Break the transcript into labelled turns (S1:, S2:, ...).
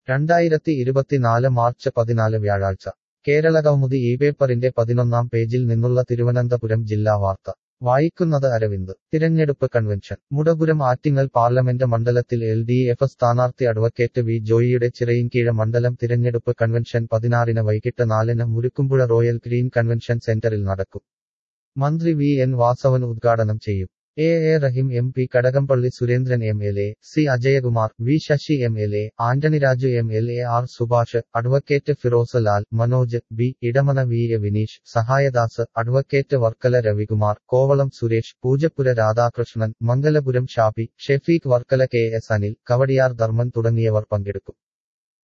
S1: രണ്ടായിരത്തി ഇരുപത്തിനാല് മാർച്ച് പതിനാല് വ്യാഴാഴ്ച കേരളകൗമുദി ഈ പേപ്പറിന്റെ പതിനൊന്നാം പേജിൽ നിന്നുള്ള തിരുവനന്തപുരം ജില്ലാ വാർത്ത വായിക്കുന്നത് അരവിന്ദ് തിരഞ്ഞെടുപ്പ് കൺവെൻഷൻ മുടപുരം ആറ്റിങ്ങൽ പാർലമെന്റ് മണ്ഡലത്തിൽ എൽ ഡി എഫ് സ്ഥാനാർത്ഥി അഡ്വക്കേറ്റ് വി ജോയിയുടെ ചിറയിൻകീഴ മണ്ഡലം തിരഞ്ഞെടുപ്പ് കൺവെൻഷൻ പതിനാറിന് വൈകിട്ട് നാലിന് മുരുക്കുംപുഴ റോയൽ ഗ്രീൻ കൺവെൻഷൻ സെന്ററിൽ നടക്കും മന്ത്രി വി എൻ വാസവൻ ഉദ്ഘാടനം ചെയ്യും A A Rahim M P Kadakampally Surendran M L A C Ajayakumar V Sasi M L A Antony Raju M L A R Subhash advocate Firoz Lal Manoj B Edamana V A Vineesh Sahayadas advocate Varkala Ravikumar Kovalam Suresh Poojappura Radhakrishnan Mangalapuram Shafi Shefeek Varkala K S Anil Kawdiar Dharman തുടങ്ങിയവർ പങ്കെടുക്കും